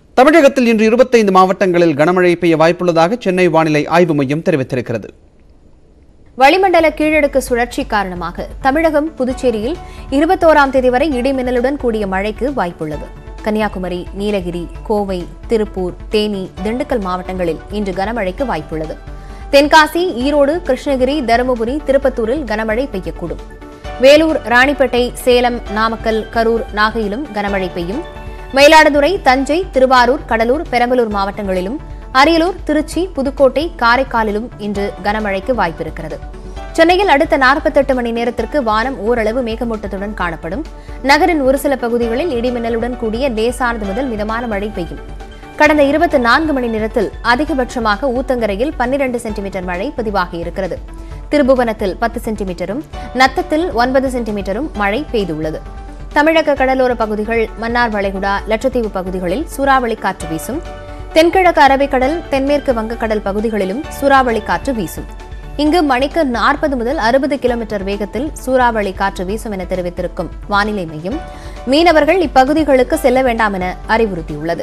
தமிழகத்தில் இன்று இருபத்தைந்து மாவட்டங்களில் கனமழை பெய்ய வாய்ப்புள்ளதாக சென்னை வானிலை ஆய்வு மையம் தெரிவித்திருக்கிறது வளிமண்டல கீழடுக்கு சுழற்சி காரணமாக தமிழகம் புதுச்சேரியில் இருபத்தோராம் தேதி வரை இடிமின்னலுடன் கூடிய மழைக்கு வாய்ப்புள்ளது கன்னியாகுமரி நீலகிரி கோவை திருப்பூர் தேனி திண்டுக்கல் மாவட்டங்களில் இன்று கனமழைக்கு வாய்ப்புள்ளது தென்காசி ஈரோடு கிருஷ்ணகிரி தருமபுரி திருப்பத்தூரில் கனமழை பெய்யக்கூடும் வேலூர் ராணிப்பேட்டை சேலம் நாமக்கல் கரூர் நாகையிலும் கனமழை பெய்யும் மயிலாடுதுறை தஞ்சை திருவாரூர் கடலூர் பெரம்பலூர் மாவட்டங்களிலும் அரியலூர் திருச்சி புதுக்கோட்டை காரைக்காலிலும் இன்று கனமழைக்கு வாய்ப்பிருக்கிறது சென்னையில் அடுத்த 48 மணி நேரத்திற்கு வானம் ஓரளவு மேகமூட்டத்துடன் காணப்படும் நகரின் ஒரு சில பகுதிகளில் இடிமின்னலுடன் கூடிய லேசானது முதல் மிதமான மழை பெய்யும் கடந்த இருபத்தி நான்கு மணி நேரத்தில் அதிகபட்சமாக ஊத்தங்கரையில் 12 சென்டிமீட்டர் மழை பதிவாகியிருக்கிறது திருபுவனத்தில் பத்து சென்டிமீட்டரும் நத்தத்தில் ஒன்பது சென்டிமீட்டரும் மழை பெய்துள்ளது தமிழக கடலோர பகுதிகள் மன்னார் வளைகுடா லட்சத்தீவு பகுதிகளில் சூறாவளி காற்று வீசும் தென்கிழக்கு அரபிக்கடல் தென்மேற்கு வங்கக்கடல் பகுதிகளிலும் சூறாவளி காற்று வீசும் இங்கு மணிக்கு நாற்பது முதல் அறுபது கிலோமீட்டர் வேகத்தில் சூறாவளி காற்று வீசும் என தெரிவித்திருக்கும் வானிலை மையம் மீனவர்கள் இப்பகுதிகளுக்கு செல்ல வேண்டாம் என அறிவுறுத்தியுள்ளது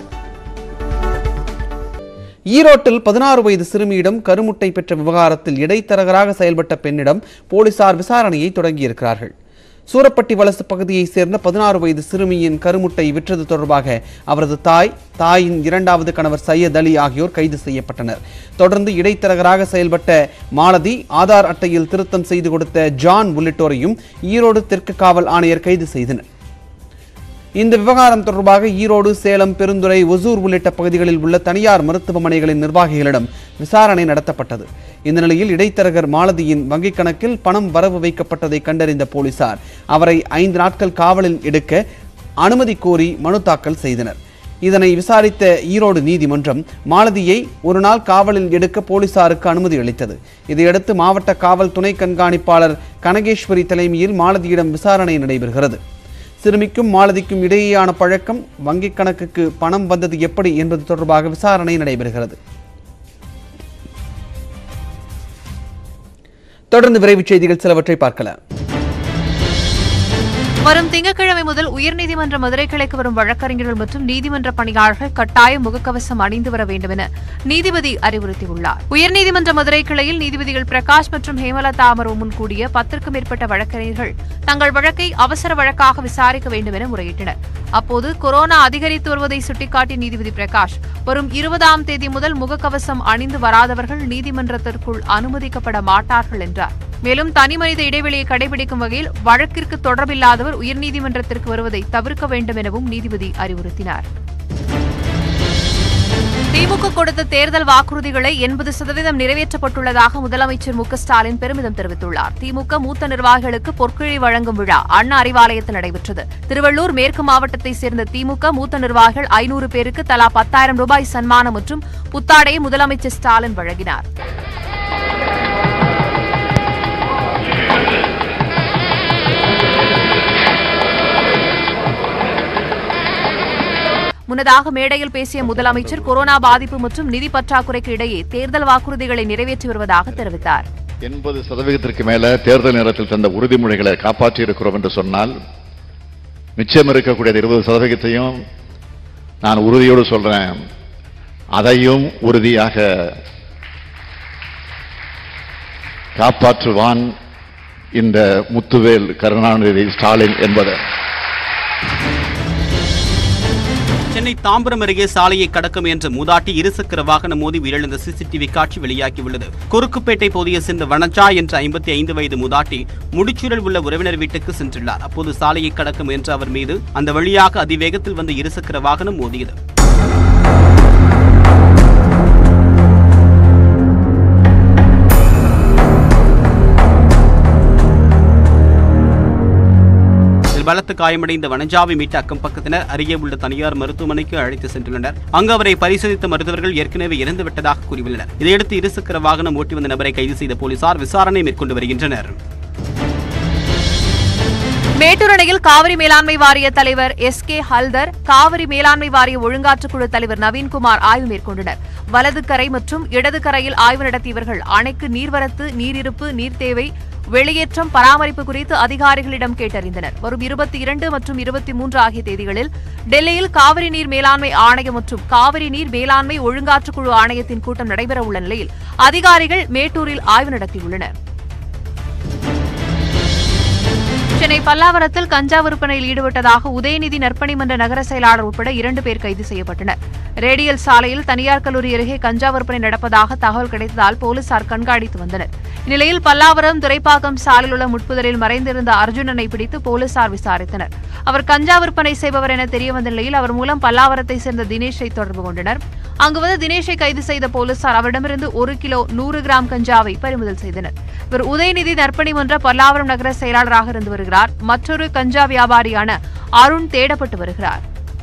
ஈரோட்டில் பதினாறு வயது சிறுமியிடம் கருமுட்டை பெற்ற விவகாரத்தில் இடைத்தரகராக செயல்பட்ட பெண்ணிடம் போலீசார் விசாரணையை தொடங்கியிருக்கிறார்கள் சூரப்பட்டி வலசு பகுதியைச் சேர்ந்த பதினாறு வயது சிறுமியின் கருமுட்டை விற்றது தொடர்பாக அவரது தாய் தாயின் இரண்டாவது கணவர் சையத் அலி ஆகியோர் கைது செய்யப்பட்டனர் தொடர்ந்து இடைத்தரகராக செயல்பட்ட மாலதி ஆதார் அட்டையில் திருத்தம் செய்து கொடுத்த ஜான் உள்ளிட்டோரையும் ஈரோடு தெற்கு காவல் ஆணையர் கைது செய்தனர் இந்த விவகாரம் தொடர்பாக ஈரோடு சேலம் பெருந்துறை ஒசூர் உள்ளிட்ட பகுதிகளில் உள்ள தனியார் மருத்துவமனைகளின் நிர்வாகிகளிடம் விசாரணை நடத்தப்பட்டது இந்த நிலையில் இடைத்தரகர் மாலதியின் வங்கிக் கணக்கில் பணம் வரவு வைக்கப்பட்டதை கண்டறிந்த போலீசார் அவரை ஐந்து நாட்கள் காவலில் எடுக்க அனுமதி கோரி மனு தாக்கல் செய்தனர் இதனை விசாரித்த ஈரோடு நீதிமன்றம் மாலதியை ஒரு நாள் காவலில் எடுக்க போலீசாருக்கு அனுமதி அளித்தது இதையடுத்து மாவட்ட காவல் துணை கண்காணிப்பாளர் கனகேஸ்வரி தலைமையில் மாலதியிடம் விசாரணை நடைபெறுகிறது சிறுமிக்கும் மாலதிக்கும் இடையேயான பழக்கம் வங்கிக் கணக்குக்கு பணம் வந்தது எப்படி என்பது தொடர்பாக விசாரணை நடைபெறுகிறது தொடர்ந்து விரைவுச் செய்திகள் சிலவற்றை பார்க்கலாம் வரும் திங்கட்கிழமை முதல் உயர்நீதிமன்ற மதுரை கிளைக்கு வரும் வழக்கறிஞர்கள் மற்றும் நீதிமன்ற பணியாளர்கள் கட்டாயம் முகக்கவசம் அணிந்து வர வேண்டும் என நீதிபதி அறிவுறுத்தியுள்ளார் உயர்நீதிமன்ற மதுரை கிளையில் நீதிபதிகள் பிரகாஷ் மற்றும் ஹேமலதா அமர்வு முன் கூடிய பத்திற்கும் மேற்பட்ட வழக்கறிஞர்கள் தங்கள் வழக்கை அவசர வழக்காக விசாரிக்க வேண்டும் என முறையிட்டனர் அப்போது கொரோனா அதிகரித்து வருவதை சுட்டிக்காட்டிய நீதிபதி பிரகாஷ் வரும் இருபதாம் தேதி முதல் முகக்கவசம் அணிந்து வராதவர்கள் நீதிமன்றத்திற்குள் அனுமதிக்கப்பட மாட்டார்கள் என்றார் மேலும் தனிமனித இடைவெளியை கடைபிடிக்கும் வகையில் வழக்கிற்கு தொடர்பில்லாதவர் உயர்நீதிமன்றத்திற்கு வருவதை தவிர்க்க வேண்டும் எனவும் நீதிபதி அறிவுறுத்தினார் திமுக கொடுத்த தேர்தல் வாக்குறுதிகளை எண்பது சதவீதம் நிறைவேற்றப்பட்டுள்ளதாக முதலமைச்சர் மு க ஸ்டாலின் பெருமிதம் தெரிவித்துள்ளார் திமுக மூத்த நிர்வாகிகளுக்கு பொற்கிழி வழங்கும் விழா அண்ணா அறிவாலயத்தில் நடைபெற்றது திருவள்ளூர் மேற்கு மாவட்டத்தைச் சேர்ந்த திமுக மூத்த நிர்வாகிகள் ஐநூறு பேருக்கு தலா பத்தாயிரம் ரூபாய் சன்மானம் மற்றும் புத்தாடையை முதலமைச்சர் ஸ்டாலின் வழங்கினார் முன்னதாக மேடையில் பேசிய முதலமைச்சர் கொரோனா பாதிப்பு மற்றும் நிதி பற்றாக்குறைக்கு இடையே தேர்தல் வாக்குறுதிகளை நிறைவேற்றி வருவதாக தெரிவித்தார் எண்பது சதவீதத்திற்கு மேல தேர்தல் நேரத்தில் தந்த உறுதிமொழிகளை காப்பாற்றி இருக்கிறோம் என்று சொன்னால் மிச்சம் இருக்கக்கூடிய இருபது சதவீதத்தையும் நான் உறுதியோடு சொல்றேன் அதையும் உறுதியாக காப்பாற்றுவான் இந்த முத்துவேல் கருணாநிதி ஸ்டாலின் என்பதை சென்னை தாம்பரம் அருகே சாலையை கடக்க முயன்ற மூதாட்டி இருசக்கர வாகனம் மோதி உயிரிழந்த சிசிடிவி காட்சி வெளியாகியுள்ளது குறுக்குப்பேட்டை பகுதியை சேர்ந்த வனஜா என்ற ஐம்பத்தி ஐந்து வயது மூதாட்டி முடிச்சூரில் உள்ள உறவினர் வீட்டுக்கு சென்றுள்ளார் அப்போது சாலையை கடக்க முயன்ற அவர் மீது அந்த வழியாக அதிவேகத்தில் வந்த இருசக்கர வாகனம் மோதியது இதில் பலத்த காயமடைந்த வனஜாவை மீட்ட அக்கம் பக்கத்தினர் அருகே உள்ள தனியார் மருத்துவமனைக்கு அழைத்து சென்றுள்ளனர் அங்கு அவரை பரிசோதித்த மருத்துவர்கள் ஏற்கனவே இறந்து விட்டதாக கூறியுள்ளனர் இதையடுத்து இருசக்கர வாகனம் ஓட்டி வந்த நபரை கைது செய்த போலீசார் விசாரணை மேற்கொண்டு வருகின்றனர் மேட்டூர் அணையில் காவிரி மேலாண்மை வாரிய தலைவர் எஸ் கே ஹல்தர் காவிரி மேலாண்மை வாரிய ஒழுங்காற்றுக்குழு தலைவர் நவீன்குமார் ஆய்வு மேற்கொண்டனர் வலது கரை மற்றும் இடது கரையில் ஆய்வு நடத்தியவர்கள் அணைக்கு நீர்வரத்து நீரிருப்பு நீர் தேவை வெளியேற்றம் பராமரிப்பு குறித்து அதிகாரிகளிடம் கேட்டறிந்தனர் வரும் இருபத்தி இரண்டு மற்றும் இருபத்தி மூன்று ஆகிய தேதிகளில் டெல்லியில் காவிரி நீர் மேலாண்மை ஆணையம் மற்றும் காவிரி நீர் மேலாண்மை ஒழுங்காற்றுக்குழு ஆணையத்தின் கூட்டம் நடைபெறவுள்ள நிலையில் அதிகாரிகள் மேட்டூரில் ஆய்வு நடத்தியுள்ளனர் சென்னை பல்லாவரத்தில் கஞ்சா விற்பனையில் ஈடுபட்டதாக உதயநிதி நற்பணி மன்ற நகர செயலாளர் உட்பட இரண்டு பேர் கைது செய்யப்பட்டனர் ரேடியல் சாலையில் தனியார் கல்லூரி அருகே கஞ்சா விற்பனை நடப்பதாக தகவல் கிடைத்ததால் போலீசார் கண்காணித்து வந்தனர் இந்நிலையில் பல்லாவரம் துரைப்பாக்கம் சாலையில் உள்ள முட்புதரில் மறைந்திருந்த அர்ஜுனனை பிடித்து போலீசார் விசாரித்தனர் அவர் கஞ்சா விற்பனை செய்பவர் என தெரியவந்த நிலையில் அவர் மூலம் பல்லாவரத்தை சேர்ந்த தினேஷை தொடர்பு கொண்டனர் அங்கு வந்து தினேஷை கைது செய்த போலீசார் அவரிடமிருந்து ஒரு கிலோ நூறு கிராம் கஞ்சாவை பறிமுதல் செய்தனர் இவர் உதயநிதி நற்பணி மன்ற பல்லாவரம் நகர செயலாளராக இருந்து வருகிறார் மற்றொரு கஞ்சா வியாபாரியான அருண் தேடப்பட்டு வருகிறார்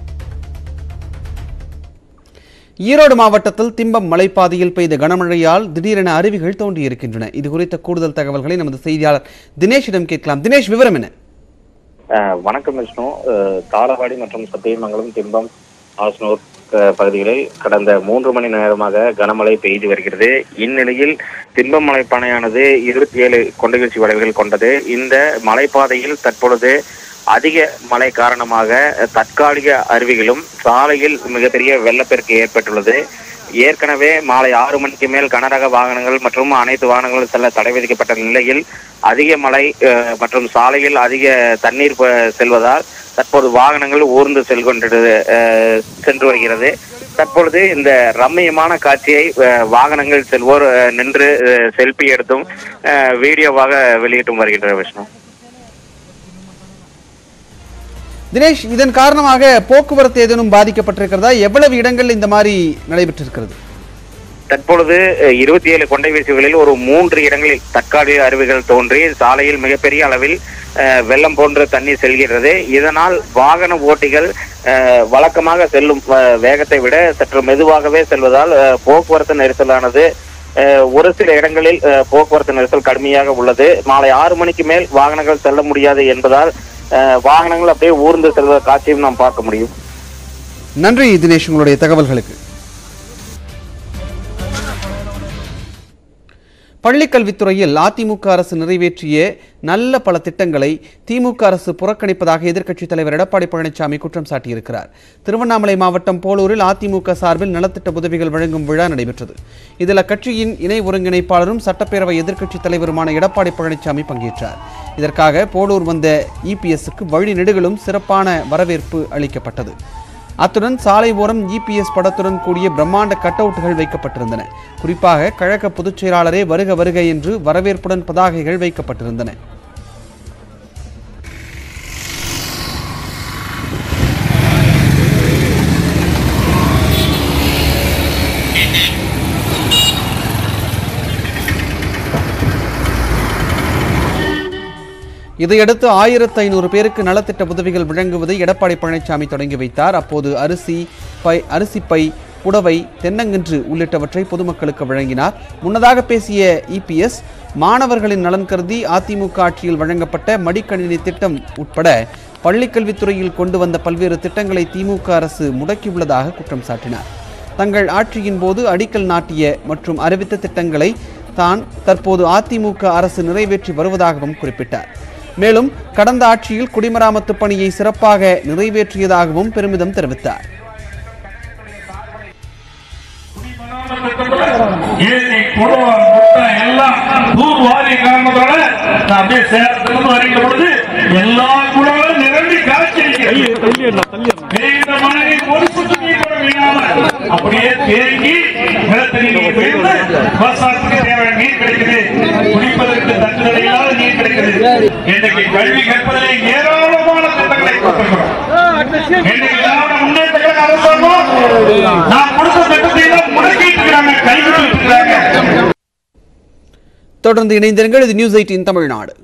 ஈரோடு மாவட்டத்தில் திம்பம் மலைப்பாதையில் பெய்த கனமழையால் திடீரென அருவிகள் தோன்றியிருக்கின்றன இது குறித்த கூடுதல் தகவல்களை நமது செய்தியாளர் தினேஷிடம் கேட்கலாம் தினேஷ் விவரம் என்ன அஹ் வணக்கம் விஷ்ணு அஹ் தாளவாடி மற்றும் சத்தியமங்கலம் திம்பம் ஆசனூர் அஹ் பகுதிகளில் கடந்த மூன்று மணி நேரமாக கனமழை பெய்து வருகிறது இந்நிலையில் திம்பம் மலைப்பானையானது இருபத்தி ஏழு கொண்டகிழ்ச்சி வளைவுகள் கொண்டது இந்த மலைப்பாதையில் தற்பொழுது அதிக மழை காரணமாக தற்காலிக அருவிகளும் சாலையில் மிகப்பெரிய வெள்ளப்பெருக்கு ஏற்பட்டுள்ளது ஏற்கனவே மாலை ஆறு மணிக்கு மேல் கனரக வாகனங்கள் மற்றும் அனைத்து வாகனங்களும் செல்ல தடை விதிக்கப்பட்ட நிலையில் அதிக மழை அஹ், மற்றும் சாலையில் அதிக தண்ணீர் ப- செல்வதால் தற்போது வாகனங்கள் ஊர்ந்து செல்கின்றது அஹ், சென்று வருகிறது தற்பொழுது இந்த ரம்மியமான காட்சியை அஹ், வாகனங்கள் செல்வோர் அஹ், நின்று அஹ், செல்ஃபி எடுத்தும் அஹ், வீடியோவாக வெளியிட்டும் வருகின்றனர் விஷ்ணு தினேஷ் இதன் காரணமாக போக்குவரத்து ஏதேனும் பாதிக்கப்பட்டிருக்கிறதா எவ்வளவு இடங்கள் இந்த மாதிரி நடைபெற்றிருக்கிறது தற்பொழுது இருபத்தி ஏழு கொண்டை வீசுகளில் ஒரு மூன்று இடங்களில் தற்காலிக அருவிகள் தோன்றி சாலையில் மிகப்பெரிய அளவில் அஹ், வெள்ளம் போன்ற தண்ணீர் செல்கிறது இதனால் வாகன ஓட்டிகள் அஹ், வழக்கமாக செல்லும் அஹ், வேகத்தை விட சற்று மெதுவாகவே செல்வதால் அஹ், போக்குவரத்து நெரிசலானது அஹ், ஒரு சில இடங்களில் அஹ், போக்குவரத்து நெரிசல் கடுமையாக உள்ளது மாலை ஆறு மணிக்கு மேல் வாகனங்கள் செல்ல முடியாது என்பதால் அஹ், வாகனங்கள் அப்படியே ஊர்ந்து செல்வ காட்சியும் நாம் பார்க்க முடியும் நன்றி தினேஷ் உங்களுடைய தகவல்களுக்கு பள்ளிக்கல்வித்துறையில் அதிமுக அரசு நிறைவேற்றிய நல்ல பல திட்டங்களை திமுக அரசு புறக்கணிப்பதாக எதிர்க்கட்சித் தலைவர் எடப்பாடி பழனிசாமி குற்றம் சாட்டியிருக்கிறார் திருவண்ணாமலை மாவட்டம் போலூரில் அதிமுக சார்பில் நலத்திட்ட உதவிகள் வழங்கும் விழா நடைபெற்றது இதில் அக்கட்சியின் இணை ஒருங்கிணைப்பாளரும் சட்டப்பேரவை எதிர்க்கட்சித் தலைவருமான எடப்பாடி பழனிசாமி பங்கேற்றார் இதற்காக போலூர் வந்த இபிஎஸ்க்கு வழி நெடுகளும் சிறப்பான வரவேற்பு அளிக்கப்பட்டது அத்துடன் சாலை ஓரம் இபிஎஸ் படத்துடன் கூடிய பிரம்மாண்ட கட் அவுட்டுகள் வைக்கப்பட்டிருந்தன குறிப்பாக கழக பொதுச் செயலாளரே வருக வருக என்று வரவேற்புடன் பதாகைகள் வைக்கப்பட்டிருந்தன இதையடுத்து ஆயிரத்து ஐநூறு பேருக்கு நலத்திட்ட உதவிகள் வழங்குவதை எடப்பாடி பழனிசாமி தொடங்கி வைத்தார் அப்போது அரிசி பை அரிசி பை புடவை தென்னங்கன்று உள்ளிட்டவற்றை பொதுமக்களுக்கு வழங்கினார் முன்னதாக பேசிய இபிஎஸ் மாணவர்களின் நலன் கருதி அதிமுக ஆட்சியில் வழங்கப்பட்ட மடிக்கணினி திட்டம் உட்பட பள்ளிக்கல்வித்துறையில் கொண்டு வந்த பல்வேறு திட்டங்களை திமுக அரசு முடக்கியுள்ளதாக குற்றம் சாட்டினார் தங்கள் ஆட்சியின் போது அடிக்கல் நாட்டிய மற்றும் அறிவித்த திட்டங்களை தான் தற்போது அதிமுக அரசு நிறைவேற்றி வருவதாகவும் குறிப்பிட்டார் மேலும் கடந்த ஆட்சியில் குடிமராமத்து பணியை சிறப்பாக நிறைவேற்றியதாகவும் பெருமிதம் தெரிவித்தார் ஏசி குடம் முட்டை எல்லாம் தூர் வாரி காரணத்தோட நான் அப்படியே சேலத்திலிருந்து வருகிற பொழுது எல்லா குடங்களும் நிரம்பி காய்ச்சிருக்கிறது பெய்த மழை ஒரு சொட்டு நீர் கூட வீணாம அப்படியே தேங்கி நிலத்தடி நீர் பெய்து விவசாயத்துக்கு தேவையான நீர் கிடைக்குது குடிப்பதற்கு தங்குதடை இல்லாத நீர் கிடைக்குது இன்றைக்கு கல்வி கற்பதிலே ஏராளமான திட்டங்களை கொடுத்திருக்கிறோம் இன்றைக்கு திராவிட முன்னேற்ற கழக அரசாங்கம் நான் கொடுத்த திட்டத்தை எல்லாம் முடக்கிட்டு இருக்கிறாங்க கைவிட்டு இருக்கிறாங்க தொடர்ந்து இணைந்திருங்கள் இது நியூஸ் எயிட்டின் தமிழ்நாடு